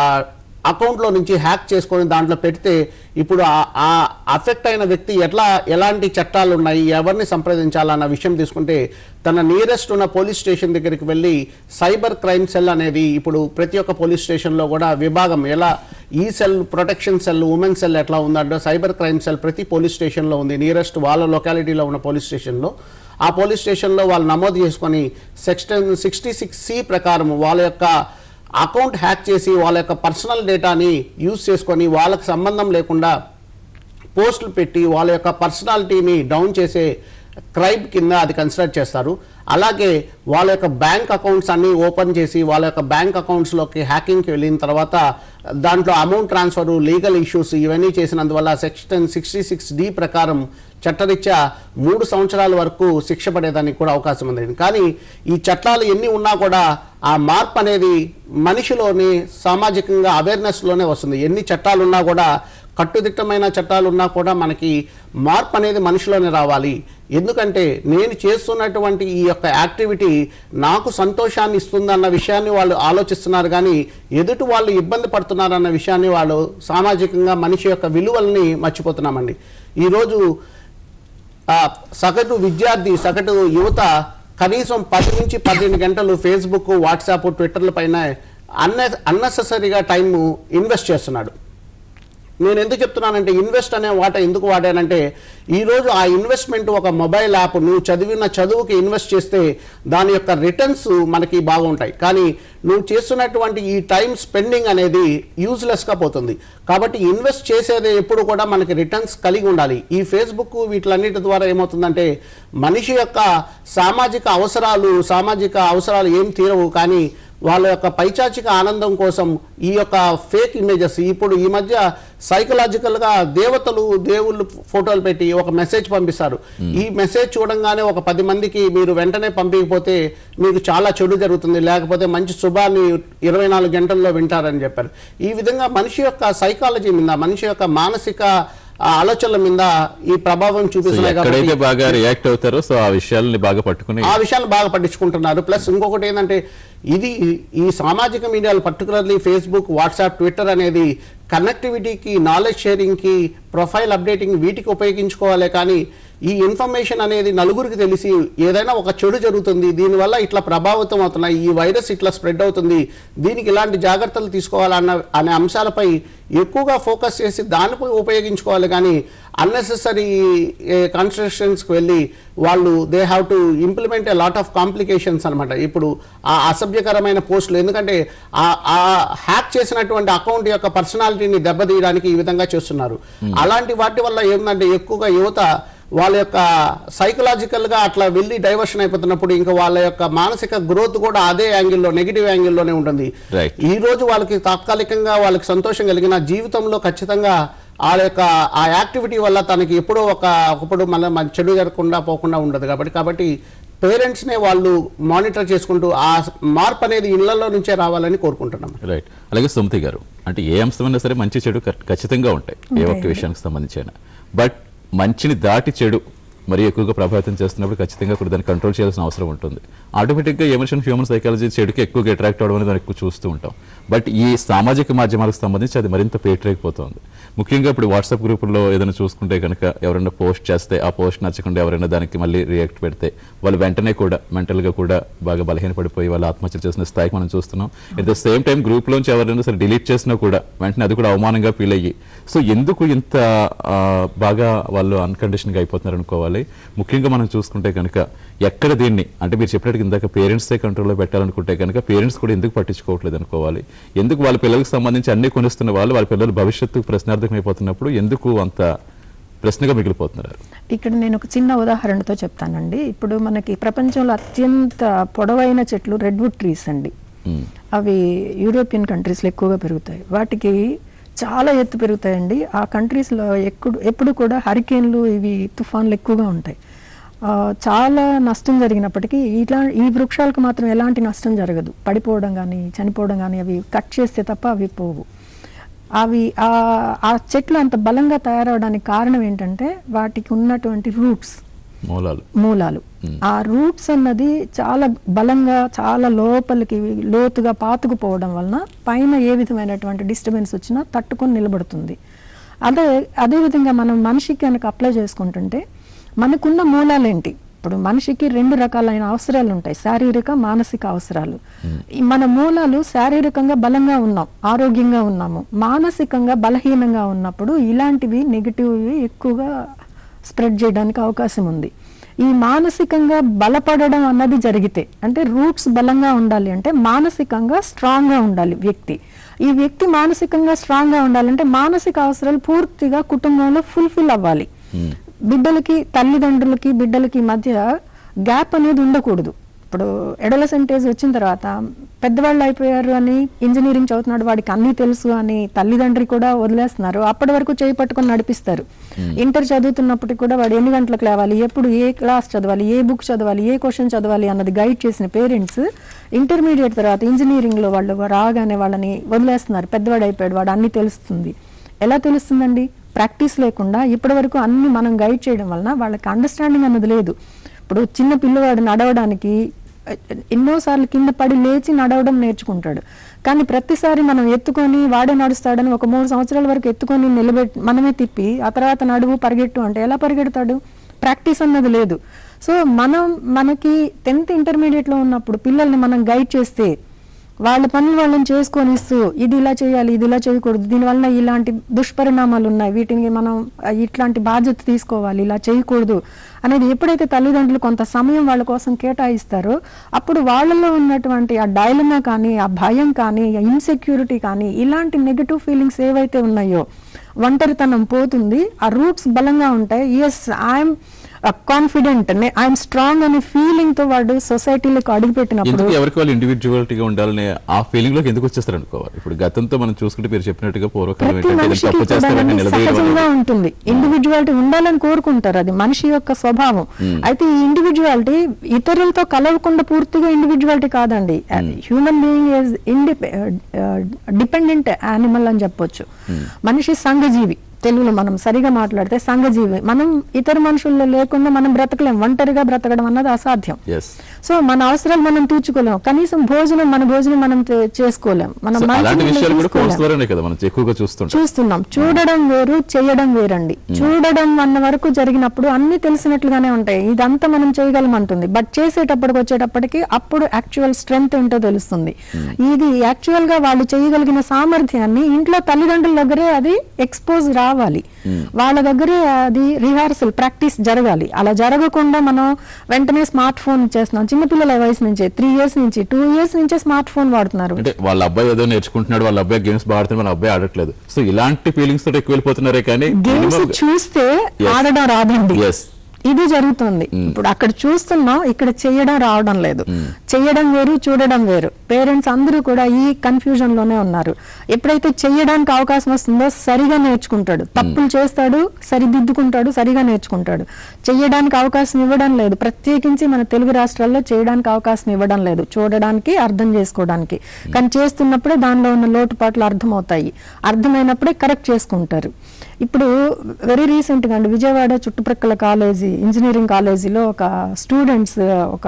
అకౌంట్లో నుంచి హ్యాక్ చేసుకొని దాంట్లో పెడితే ఇప్పుడు ఆ- ఆ అఫెక్ట్ అయిన వ్యక్తి ఎట్లా ఎలాంటి చట్టాలు ఉన్నాయి ఎవరిని సంప్రదించాలన్న విషయం తీసుకుంటే తన నియరెస్ట్ ఉన్న పోలీస్ స్టేషన్ దగ్గరికి వెళ్ళి సైబర్ క్రైమ్ సెల్ అనేది ఇప్పుడు ప్రతి ఒక్క పోలీస్ స్టేషన్లో కూడా విభాగం ఎలా ఈ cell protection cell women cell ఎట్లా ఉందంటే సైబర్ క్రైమ్ సెల్ ప్రతి పోలీస్ స్టేషన్లో ఉంది నియరెస్ట్ వాళ్ళ లొకాలిటీలో ఉన్న పోలీస్ స్టేషన్లో ఆ పోలీస్ స్టేషన్లో వాళ్ళు నమోదు చేసుకొని సెక్షన్ సిక్స్టీ సిక్స్ సి ప్రకారం వాళ్ళ యొక్క అకౌంట్ హ్యాక్ చేసి వాళ్ళ యొక్క పర్సనల్ డేటాని యూజ్ చేసుకొని వాళ్ళకి సంబంధం లేకుండా పోస్టులు పెట్టి వాళ్ళ యొక్క పర్సనాలిటీని డౌన్ చేసే క్రైమ్ కింద అది కన్సిడర్ చేస్తారు అలాగే వాళ్ళ యొక్క బ్యాంక్ అకౌంట్స్ అన్ని ఓపెన్ చేసి వాళ్ళ యొక్క బ్యాంక్ అకౌంట్స్లోకి హ్యాకింగ్కి వెళ్ళిన తర్వాత దాంట్లో అమౌంట్ ట్రాన్స్ఫర్ లీగల్ ఇష్యూస్ ఇవన్నీ చేసినందువల్ల సెక్షన్ సిక్స్టీ సిక్స్ డి ప్రకారం చట్టరీత్యా మూడు సంవత్సరాల వరకు శిక్ష పడేదానికి కూడా అవకాశం ఉంది కానీ ఈ చట్టాలు ఎన్ని ఉన్నా కూడా ఆ మార్పు అనేది మనిషిలోని సామాజికంగా అవేర్నెస్లోనే వస్తుంది ఎన్ని చట్టాలు ఉన్నా కూడా కట్టుదిట్టమైన చట్టాలు ఉన్నా కూడా మనకి మార్పు అనేది మనిషిలోనే రావాలి ఎందుకంటే నేను చేస్తున్నటువంటి ఈ యొక్క యాక్టివిటీ నాకు సంతోషాన్ని ఇస్తుందన్న విషయాన్ని వాళ్ళు ఆలోచిస్తున్నారు కానీ ఎదుటి వాళ్ళు ఇబ్బంది పడుతున్నారన్న విషయాన్ని వాళ్ళు సామాజికంగా మనిషి యొక్క విలువల్ని మర్చిపోతున్నామండి ఈరోజు ఆ, సగటు విద్యార్థి సగటు యువత కనీసం పది నుంచి పదిహేను గంటలు ఫేస్బుక్ వాట్సాప్ ట్విట్టర్ల పైన అన్న అన్నెసెసరీగా టైం ఇన్వెస్ట్ చేస్తున్నాడు నేను ఎందుకు చెప్తున్నానంటే ఇన్వెస్ట్ అనే వాట ఎందుకు వాడానంటే ఈరోజు ఆ ఇన్వెస్ట్మెంట్ ఒక మొబైల్ యాప్ నువ్వు చదివిన చదువుకి ఇన్వెస్ట్ చేస్తే దాని యొక్క రిటర్న్స్ మనకి బాగుంటాయి కానీ నువ్వు చేస్తున్నటువంటి ఈ టైం స్పెండింగ్ అనేది యూజ్లెస్గా పోతుంది కాబట్టి ఇన్వెస్ట్ చేసేది ఎప్పుడు కూడా మనకి రిటర్న్స్ కలిగి ఉండాలి ఈ ఫేస్బుక్ వీటిలన్నిటి ద్వారా ఏమవుతుందంటే మనిషి యొక్క సామాజిక అవసరాలు సామాజిక అవసరాలు ఏం తీరవు కానీ వాళ్ళ యొక్క పైచాచిక ఆనందం కోసం ఈ యొక్క ఫేక్ ఇమేజెస్ ఇప్పుడు ఈ మధ్య సైకలాజికల్ గా దేవతలు దేవుళ్ళు ఫోటోలు పెట్టి ఒక మెసేజ్ పంపిస్తారు ఈ మెసేజ్ చూడంగానే ఒక పది మందికి మీరు వెంటనే పంపించకపోతే మీకు చాలా చెడు జరుగుతుంది లేకపోతే మంచి శుభాన్ని ఇరవై నాలుగు గంటల్లో వింటారని చెప్పారు ఈ విధంగా మనిషి యొక్క సైకాలజీ మీద మనిషి యొక్క మానసిక ఆ, ఆలోచనల మీద ఈ ప్రభావం సో చూపిస్తున్నాయి ఎక్కడైతే కాబట్టి బాగా రియాక్ట్ అవుతారో సో ఆ విషయాలని బాగా పట్టుకుని ఆ విషయాలు బాగా పట్టించుకుంటున్నారు ప్లస్ ఇంకొకటి ఏంటంటే ఇది ఈ సామాజిక మీడియాలు పర్టికులర్లీ ఫేస్బుక్ వాట్సాప్ ట్విట్టర్ అనేది కనెక్టివిటీకి నాలెడ్జ్ షేరింగ్కి ప్రొఫైల్ అప్డేటింగ్ వీటికి ఉపయోగించుకోవాలి కానీ ఈ ఇన్ఫర్మేషన్ అనేది నలుగురికి తెలిసి ఏదైనా ఒక చెడు జరుగుతుంది దీనివల్ల ఇట్లా ప్రభావితం అవుతున్నాయి ఈ వైరస్ ఇట్లా స్ప్రెడ్ అవుతుంది దీనికి ఇలాంటి జాగ్రత్తలు తీసుకోవాలన్న అనే అంశాలపై ఎక్కువగా ఫోకస్ చేసి దానిపై ఉపయోగించుకోవాలి కానీ అన్నెసెసరీ కాన్స్టిట్యూషన్స్కి వెళ్ళి వాళ్ళు they have to implement a lot of complications అనమాట ఇప్పుడు ఆ అసభ్యకరమైన పోస్టులు ఎందుకంటే ఆ- ఆ హ్యాక్ చేసినటువంటి అకౌంట్ యొక్క పర్సనాలిటీని దెబ్బతీయడానికి ఈ విధంగా చేస్తున్నారు అలాంటి వాటి వల్ల ఏంటంటే ఎక్కువగా యువత వాళ్ళ యొక్క సైకలాజికల్ గా అట్లా వెళ్ళి డైవర్షన్ అయిపోతున్నప్పుడు ఇంకా వాళ్ళ యొక్క మానసిక గ్రోత్ కూడా అదే యాంగిల్లో నెగిటివ్ యాంగిల్లోనే ఉంటుంది Right. ఈ రోజు వాళ్ళకి తాత్కాలికంగా వాళ్ళకి సంతోషం కలిగిన జీవితంలో ఖచ్చితంగా వాళ్ళ యొక్క ఆ యాక్టివిటీ వల్ల తనకి ఎప్పుడో ఒక ఒకప్పుడు మళ్ళీ మన చెడు జరగకుండా పోకుండా ఉండదు కాబట్టి కాబట్టి పేరెంట్స్నే వాళ్ళు మానిటర్ చేసుకుంటూ ఆ మార్పు అనేది ఇళ్లలో నుంచే రావాలని కోరుకుంటున్నాం రైట్ అలాగే సుమతి గారు అంటే ఏ అంశమైనా సరే మంచి చెడు ఖ- ఖచ్చితంగా ఉంటాయి ఏ ఒక్క విషయానికి సంబంధించి అయినా బట్ మంచిని దాటి చెడు మరీ ఎక్కువగా ప్రభావితం చేస్తున్నప్పుడు ఖచ్చితంగా కూడా దాన్ని కంట్రోల్ చేయాల్సిన అవసరం ఉంటుంది ఆటోమేటిక్గా ఎమోషన్ హ్యూమన్ సైకాలజీ చెడుకి ఎక్కువగా అట్రాక్ట్ అవడం అనేది మనం ఎక్కువ చూస్తూ ఉంటాం బట్ ఈ సామాజిక మాధ్యమాలకు సంబంధించి అది మరింత పేటరేగిపోతుంది ముఖ్యంగా ఇప్పుడు వాట్సాప్ గ్రూపుల్లో ఏదైనా చూసుకుంటే కనుక ఎవరైనా పోస్ట్ చేస్తే ఆ పోస్ట్ నచ్చకుండా ఎవరైనా దానికి మళ్ళీ రియాక్ట్ పెడితే వాళ్ళు వెంటనే కూడా మెంటల్గా కూడా బాగా బలహీనపడిపోయి వాళ్ళు ఆత్మహత్య చేసిన స్థాయికి మనం చూస్తున్నాం ఎట్ ద సేమ్ టైం గ్రూప్లోంచి ఎవరైనా సరే డిలీట్ చేసినా కూడా వెంటనే అది కూడా అవమానంగా ఫీల్ అయ్యి సో ఎందుకు ఇంత ఆ, బాగా వాళ్ళు అన్కండిషన్గా అయిపోతున్నారు అనుకోవాలి ముఖ్యంగా మనం చూసుకుంటే కనుక ఎక్కడ దీన్ని అంటే మీరు చెప్పినట్టు ఇందాక పేరెంట్సే కంట్రోల్లో పెట్టాలనుకుంటే కనుక పేరెంట్స్ కూడా ఎందుకు పట్టించుకోవట్లేదు అనుకోవాలి ఎందుకు వాళ్ళ పిల్లలకు సంబంధించి అన్ని కొనిస్తున్న వాళ్ళు వాళ్ళ పిల్లల భవిష్యత్తు ప్రశ్నార్థకం అయిపోతున్నప్పుడు ఎందుకు అంత ప్రశ్నగా మిగిలిపోతున్నారు ఇక్కడ నేను ఒక చిన్న ఉదాహరణతో చెప్తానండి ఇప్పుడు మనకి ప్రపంచంలో అత్యంత పొడవైన చెట్లు రెడ్వుడ్ ట్రీస్ అండి ఉమ్, అవి యూరోపియన్ కంట్రీస్లో ఎక్కువగా పెరుగుతాయి వాటికి చాలా ఎత్తు పెరుగుతాయండి ఆ కంట్రీస్లో ఎప్పుడు ఎప్పుడు కూడా హరికేన్లు ఇవి తుఫాన్లు ఎక్కువగా ఉంటాయి ఆ, చాలా నష్టం జరిగినప్పటికీ ఇట్లా ఈ వృక్షాలకు మాత్రం ఎలాంటి నష్టం జరగదు పడిపోవడం కానీ చనిపోవడం కానీ అవి కట్ చేస్తే తప్ప అవి పోవు అవి ఆ ఆ చెట్లు అంత బలంగా తయారవడానికి కారణం ఏంటంటే వాటికి ఉన్నటువంటి రూట్స్ మూలాలు మూలాలు ఆ రూట్స్ అన్నది చాలా బలంగా చాలా లోపలికి లోతుగా పాతుకుపోవడం వలన పైన ఏ విధమైనటువంటి డిస్టర్బెన్స్ వచ్చినా తట్టుకొని నిలబడుతుంది అదే అదేవిధంగా మనం మనిషికి కనుక అప్లై చేసుకుంటుంటే మనకున్న మూలాలేంటి ఇప్పుడు మనిషికి రెండు రకాలైన అవసరాలు ఉంటాయి శారీరక మానసిక అవసరాలు ఈ మన మూలాలు శారీరకంగా బలంగా ఉన్నాం ఆరోగ్యంగా ఉన్నాము మానసికంగా బలహీనంగా ఉన్నప్పుడు ఇలాంటివి నెగిటివ్వి ఎక్కువగా స్ప్రెడ్ చేయడానికి అవకాశం ఉంది ఈ మానసికంగా బలపడడం అన్నది జరిగితే అంటే రూట్స్ బలంగా ఉండాలి అంటే మానసికంగా స్ట్రాంగ్ గా ఉండాలి వ్యక్తి ఈ వ్యక్తి మానసికంగా స్ట్రాంగ్ గా ఉండాలంటే మానసిక అవసరాలు పూర్తిగా కుటుంబంలో ఫుల్ఫిల్ అవ్వాలి బిడ్డలకి తల్లిదండ్రులకి బిడ్డలకి మధ్య గ్యాప్ అనేది ఉండకూడదు ఇప్పుడు ఎడలసెంటేజ్ వచ్చిన తర్వాత పెద్దవాళ్ళు అయిపోయారు అని ఇంజనీరింగ్ చదువుతున్నాడు వాడికి అన్నీ తెలుసు అని తల్లిదండ్రి కూడా వదిలేస్తున్నారు అప్పటి వరకు చేయి పట్టుకొని నడిపిస్తారు ఇంటర్ చదువుతున్నప్పటికి కూడా వాడు ఎన్ని గంటలకు లేవాలి ఎప్పుడు ఏ క్లాస్ చదవాలి ఏ బుక్ చదవాలి ఏ క్వశ్చన్ చదవాలి అన్నది గైడ్ చేసిన పేరెంట్స్ ఇంటర్మీడియట్ తర్వాత ఇంజనీరింగ్ లో వాళ్ళు రాగానే వాళ్ళని వదిలేస్తున్నారు పెద్దవాడు అయిపోయాడు వాడు అన్ని తెలుస్తుంది ఎలా తెలుస్తుందండి ప్రాక్టీస్ లేకుండా ఇప్పటి వరకు అన్ని మనం గైడ్ చేయడం వలన వాళ్ళకి అండర్స్టాండింగ్ అన్నది లేదు ఇప్పుడు చిన్న పిల్లవాడు నడవడానికి ఎ- ఎన్నోసార్లు కింద పడి లేచి నడవడం నేర్చుకుంటాడు కానీ ప్రతిసారి మనం ఎత్తుకొని వాడే నడుస్తాడని ఒక మూడు సంవత్సరాల వరకు ఎత్తుకొని నిలబెట్టి మనమే తిప్పి ఆ తర్వాత నడువు పరిగెట్టు అంటే ఎలా పరిగెడతాడు ప్రాక్టీస్ అన్నది లేదు సో మనం మనకి టెన్త్ ఇంటర్మీడియట్ లో ఉన్నప్పుడు పిల్లల్ని మనం గైడ్ చేస్తే వాళ్ళ పనులు వాళ్ళని చేసుకొని ఇస్తూ ఇది ఇలా చేయాలి ఇది ఇలా చేయకూడదు దీనివల్ల ఇలాంటి దుష్పరిణామాలు ఉన్నాయి వీటిని మనం ఆ, ఇట్లాంటి బాధ్యత తీసుకోవాలి ఇలా చేయకూడదు అనేది ఎప్పుడైతే తల్లిదండ్రులు కొంత సమయం వాళ్ళ కోసం కేటాయిస్తారో అప్పుడు వాళ్ళలో ఉన్నటువంటి ఆ డైలమా కానీ ఆ భయం కానీ ఆ ఇన్సెక్యూరిటీ కానీ ఇలాంటి నెగటివ్ ఫీలింగ్స్ ఏవైతే ఉన్నాయో ఒంటరితనం పోతుంది ఆ రూట్స్ బలంగా ఉంటాయి yes I'm confident I'm strong అనే ఫీలింగ్ తో వాడు సొసైటీలోకి అడుగుపెట్టినప్పుడు ఎందుకు ఎవరికి వాళ్ళు ఇండివిజువాలిటీగా ఉండాలనే ఆ ఫీలింగ్ లోకి ఎందుకు వచ్చేస్తారు అనుకోవాలి ఇప్పుడు గతంతో మనం చూసుకుంటే మీరు చెప్పినట్టుగా పూర్వకాలం ప్రతి ఏంటంటే ఏదైనా మనిషికి తప్పు చేస్తే కూడా వెంటనే అన్ని నిలదీయడం సహజంగా అనేది. ఉంటుంది ఇండివిజువాలిటీ ఉండాలని కోరుకుంటారు అది మనిషి యొక్క స్వభావం అయితే ఈ ఇండివిజువాలిటీ ఇతరులతో కలవకుండా పూర్తిగా ఇండివిజువాలిటీ కాదండి human being is dependent animal అని చెప్పొచ్చు మనిషి సంఘజీవి తెలుగులో మనం సరిగా మాట్లాడితే సంఘజీవి మనం ఇతర మనుషుల్లో లేకుండా మనం బ్రతకలేం ఒంటరిగా బ్రతకడం అన్నది అసాధ్యం Yes. సో మన అవసరాలు మనం తీర్చుకోలేం కనీసం భోజనం మన భోజనం మనం తే- చేసుకోలేం మనం So, అలాంటి మంచినీళ్ళు విషయాలు కూడా తీసుకోలేం. ఫోన్స్ ద్వారానే కదా మనం ఎక్కువగా చూస్తుంటాం చూస్తున్నాం చూడడం వేరు చేయడం వేరండి చూడడం అన్న వరకు జరిగినప్పుడు అన్ని తెలిసినట్లుగానే ఉంటాయి ఇదంతా మనం చేయగలమంటుంది బట్ చేసేటప్పటికి వచ్చేటప్పటికి అప్పుడు యాక్చువల్ స్ట్రెంగ్త్ ఏంటో తెలుస్తుంది ఇది యాక్చువల్ గా వాళ్ళు చేయగలిగిన సామర్థ్యాన్ని ఇంట్లో తల్లిదండ్రుల దగ్గరే అది ఎక్స్పోజ్ రావాలి వాళ్ళ దగ్గరే అది రిహార్సల్ ప్రాక్టీస్ జరగాలి అలా జరగకుండా మనం వెంటనే స్మార్ట్ ఫోన్ ఇచ్చేస్తున్నాం చిన్నపిల్లల వయసు నుంచే త్రీ ఇయర్స్ నుంచి టూ ఇయర్స్ నుంచే స్మార్ట్ ఫోన్ వాడుతున్నారు అంటే వాళ్ళ అబ్బాయి ఏదో నేర్చుకుంటున్నాడు వాళ్ళ అబ్బాయి గేమ్స్ బాడుతున్నాడు వాళ్ళ అబ్బాయి ఆడట్లేదు సో ఇలాంటి ఫీలింగ్స్ తోటి ఎక్కువ వెళ్ళిపోతున్నారే కానీ గేమ్స్ minimum- చూస్తే Yes. ఆడడం రాదండి Yes. ఇది జరుగుతుంది ఇప్పుడు అక్కడ చూస్తున్నాం ఇక్కడ చేయడం రావడం లేదు చేయడం వేరు చూడడం వేరు పేరెంట్స్ అందరూ కూడా ఈ కన్ఫ్యూజన్ లోనే ఉన్నారు ఎప్పుడైతే చేయడానికి అవకాశం వస్తుందో సరిగా నేర్చుకుంటాడు తప్పులు చేస్తాడు సరిదిద్దుకుంటాడు సరిగా నేర్చుకుంటాడు చేయడానికి అవకాశం ఇవ్వడం లేదు ప్రత్యేకించి మన తెలుగు రాష్ట్రాల్లో చేయడానికి అవకాశం ఇవ్వడం లేదు చూడడానికి అర్థం చేసుకోవడానికి కానీ చేస్తున్నప్పుడే దానిలో ఉన్న లోటుపాట్లు అర్థమవుతాయి అర్థమైనప్పుడే కరెక్ట్ చేసుకుంటారు ఇప్పుడు వెరీ రీసెంట్గా అండి విజయవాడ చుట్టుప్రక్కల కాలేజీ ఇంజనీరింగ్ కాలేజీలో ఒక స్టూడెంట్స్ ఒక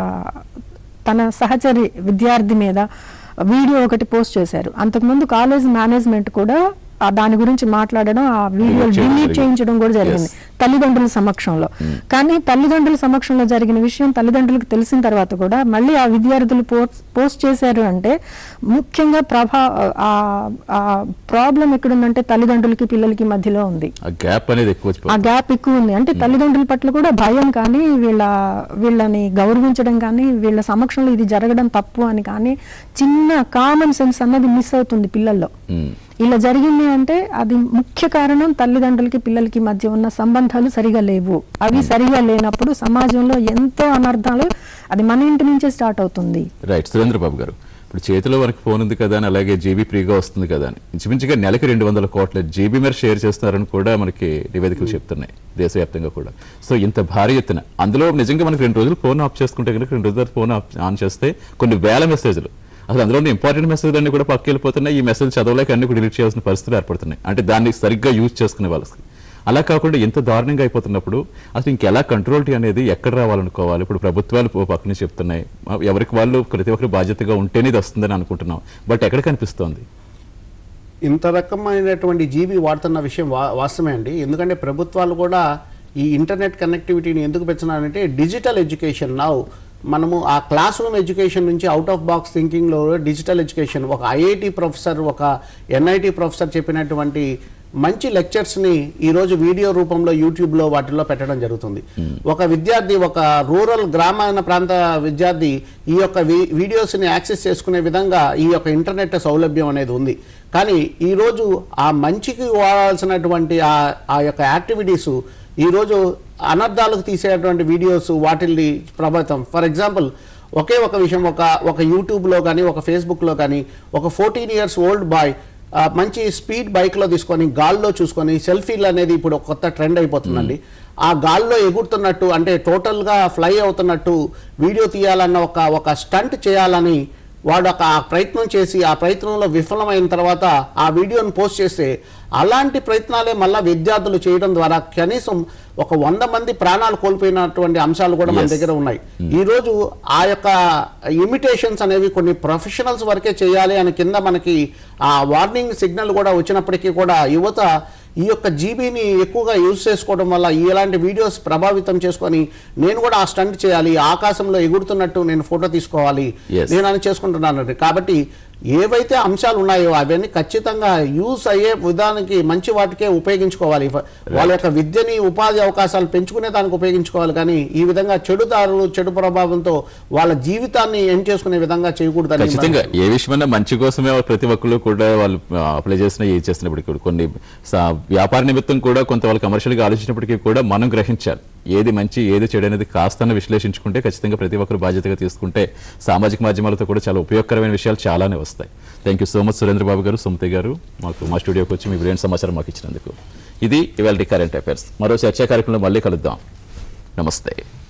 తన సహచరి విద్యార్థి మీద వీడియో ఒకటి పోస్ట్ చేశారు అంతకుముందు కాలేజ్ మేనేజ్మెంట్ కూడా ఆ దాని గురించి మాట్లాడడం ఆ వీడియో Delete చేయడం డిలీట్ జరిగింది. చేయించడం కూడా జరిగింది తల్లిదండ్రుల సమక్షంలో కానీ తల్లిదండ్రుల సమక్షంలో జరిగిన విషయం తల్లిదండ్రులకు తెలిసిన తర్వాత కూడా మళ్ళీ ఆ విద్యార్థులు పోస్ట్ పోస్ట్ చేశారు అంటే ముఖ్యంగా ప్రభా ఆ ప్రాబ్లం ఎక్కడుందంటే తల్లిదండ్రులకి పిల్లలకి మధ్యలో ఉంది ఆ గ్యాప్ అనేది ఎక్కువ ఆ వచ్చిపోతుంది గ్యాప్ ఎక్కువ ఉంది అంటే తల్లిదండ్రుల పట్ల కూడా భయం కానీ వీళ్ళ వీళ్ళని గౌరవించడం కానీ వీళ్ళ సమక్షంలో ఇది జరగడం తప్పు అని కానీ చిన్న కామన్ సెన్స్ అన్నది మిస్ అవుతుంది పిల్లల్లో ఉమ్. ఇలా జరిగింది అంటే అది ముఖ్య కారణం తల్లిదండ్రులకి పిల్లలకి మధ్య ఉన్న సంబంధాలు సరిగా లేవు అవి సరిగా లేనప్పుడు సమాజంలో ఎంతో అనర్థాలు అది మన ఇంటి నుంచే స్టార్ట్ అవుతుంది రైట్ సురేంద్ర బాబు గారు ఇప్పుడు చేతిలో మనకి ఫోన్ ఉంది కదా అని అలాగే జీబీ ఫ్రీగా వస్తుంది కదా అని ఇంచుమించుగా నెలకి రెండు వందల కోట్ల జీబీ మేర షేర్ చేస్తున్నారని కూడా మనకి నివేదికలు చెప్తున్నాయి దేశవ్యాప్తంగా కూడా సో ఇంత భారీ ఎత్తున అందులో నిజంగా మనకి రెండు రోజులు ఫోన్ ఆఫ్ చేసుకుంటే కనుక రెండు రోజులు ఫోన్ ఆఫ్ ఆన్ చేస్తే కొన్ని వేల మెసేజ్లు అసలు అందులో ఇంపార్టెంట్ మెసేజ్ అన్ని కూడా పక్కకి వెళ్ళిపోతున్నాయి ఈ మెసేజ్ చదవలేక అన్ని కూడా డిలీట్ చేయాల్సిన పరిస్థితులు ఏర్పడుతున్నాయి అంటే దాన్ని సరిగ్గా యూజ్ చేసుకునే వాళ్ళకి అలా కాకుండా ఎంత దారుణంగా అయిపోతున్నప్పుడు అసలు ఇంకెలా కంట్రోల్టీ అనేది ఎక్కడ రావాలనుకోవాలి ఇప్పుడు ప్రభుత్వాలు ఓ పక్కన చెప్తున్నాయి ఎవరికి వాళ్ళు ప్రతి ఒక్కరు బాధ్యతగా ఉంటేనే ఇది వస్తుందని అనుకుంటున్నాం బట్ ఎక్కడ కనిపిస్తోంది ఇంత రకమైనటువంటి జీబీ వాడుతున్న విషయం వా వాస్తవమే అండి ఎందుకంటే ప్రభుత్వాలు కూడా ఈ ఇంటర్నెట్ కనెక్టివిటీని ఎందుకు పెంచున్నారంటే డిజిటల్ ఎడ్యుకేషన్ నౌ మనము ఆ క్లాస్ రూమ్ ఎడ్యుకేషన్ నుంచి అవుట్ ఆఫ్ బాక్స్ థింకింగ్లో డిజిటల్ ఎడ్యుకేషన్ ఒక ఐఐటి ప్రొఫెసర్ ఒక ఎన్ఐటి ప్రొఫెసర్ చెప్పినటువంటి మంచి లెక్చర్స్ని ఈరోజు వీడియో రూపంలో యూట్యూబ్లో వాటిల్లో పెట్టడం జరుగుతుంది ఒక విద్యార్థి ఒక రూరల్ గ్రామీణ ప్రాంత విద్యార్థి ఈ యొక్క వీ- వీడియోస్ని యాక్సెస్ చేసుకునే విధంగా ఈ యొక్క ఇంటర్నెట్ సౌలభ్యం అనేది ఉంది కానీ ఈరోజు ఆ మంచికి వాడాల్సినటువంటి ఆ ఆ యొక్క యాక్టివిటీస్ ఈరోజు అనర్థాలకు తీసేటువంటి వీడియోస్ వాటిల్ని ప్రభావితం ఫర్ ఎగ్జాంపుల్ ఒకే ఒక విషయం ఒక ఒక యూట్యూబ్లో కానీ ఒక ఫేస్బుక్లో కానీ ఒక ఫోర్టీన్ ఇయర్స్ ఓల్డ్ బాయ్ మంచి స్పీడ్ బైక్లో తీసుకొని గాల్లో చూసుకొని సెల్ఫీలు అనేది ఇప్పుడు ఒక కొత్త ట్రెండ్ అయిపోతుందండి ఆ గాల్లో ఎగురుతున్నట్టు అంటే టోటల్గా ఫ్లై అవుతున్నట్టు వీడియో తీయాలన్న ఒక ఒక స్టంట్ చేయాలని వాడు ఒక ఆ ప్రయత్నం చేసి ఆ ప్రయత్నంలో విఫలమైన తర్వాత ఆ వీడియోని పోస్ట్ చేస్తే అలాంటి ప్రయత్నాలే మళ్ళా విద్యార్థులు చేయడం ద్వారా కనీసం ఒక వంద మంది ప్రాణాలు కోల్పోయినటువంటి అంశాలు కూడా మన Yes. దగ్గర ఉన్నాయి ఈ రోజు ఆ యొక్క ఇమిటేషన్స్ అనేవి కొన్ని ప్రొఫెషనల్స్ వరకే చేయాలి అని కింద మనకి ఆ వార్నింగ్ సిగ్నల్ కూడా వచ్చినప్పటికీ కూడా యువత ఈ యొక్క జీబీని ఎక్కువగా యూజ్ చేసుకోవడం వల్ల ఇలాంటి వీడియోస్ ప్రభావితం చేసుకొని నేను కూడా ఆ స్టంట్ చేయాలి ఆకాశంలో ఎగురుతున్నట్టు నేను ఫోటో తీసుకోవాలి Yes. నేను అని చేసుకుంటున్నాను కాబట్టి ఏవైతే అంశాలు ఉన్నాయో అవన్నీ ఖచ్చితంగా యూస్ అయ్యే విధానానికి మంచి వాటికే ఉపయోగించుకోవాలి వాళ్ళ యొక్క విద్యని ఉపాధి అవకాశాలు పెంచుకునే దానికి ఉపయోగించుకోవాలి కానీ ఈ విధంగా చెడు దారులు చెడు ప్రభావంతో వాళ్ళ జీవితాన్ని ఎండ్ చేసుకునే విధంగా చేయకూడదని ఖచ్చితంగా ఏ విషయమైనా మంచి కోసమే ప్రతి ఒక్కరు కూడా వాళ్ళు అప్లై చేసిన ఏ చేసినప్పటికీ కూడా కొన్ని సా- వ్యాపార నిమిత్తం కూడా కొంత వాళ్ళు కమర్షియల్గా ఆలోచించినప్పటికీ కూడా మనం గ్రహించాలి ఏది మంచి ఏది చెడు అనేది కాస్త విశ్లేషించుకుంటే ఖచ్చితంగా ప్రతి ఒక్కరు బాధ్యతగా తీసుకుంటే సామాజిక మాధ్యమాలతో కూడా చాలా ఉపయోగకరమైన విషయాలు చాలానే వస్తాయి thank you so much Surendra Babu garu Sumathi గారు మాకు మా స్టూడియోకి వచ్చి మీ బ్రెయిన్ సమాచారం మాకు ఇచ్చినందుకు ఇది ఇవాళ కరెంట్ అఫైర్స్ మరో చర్చా కార్యక్రమంలో మళ్ళీ కలుద్దాం నమస్తే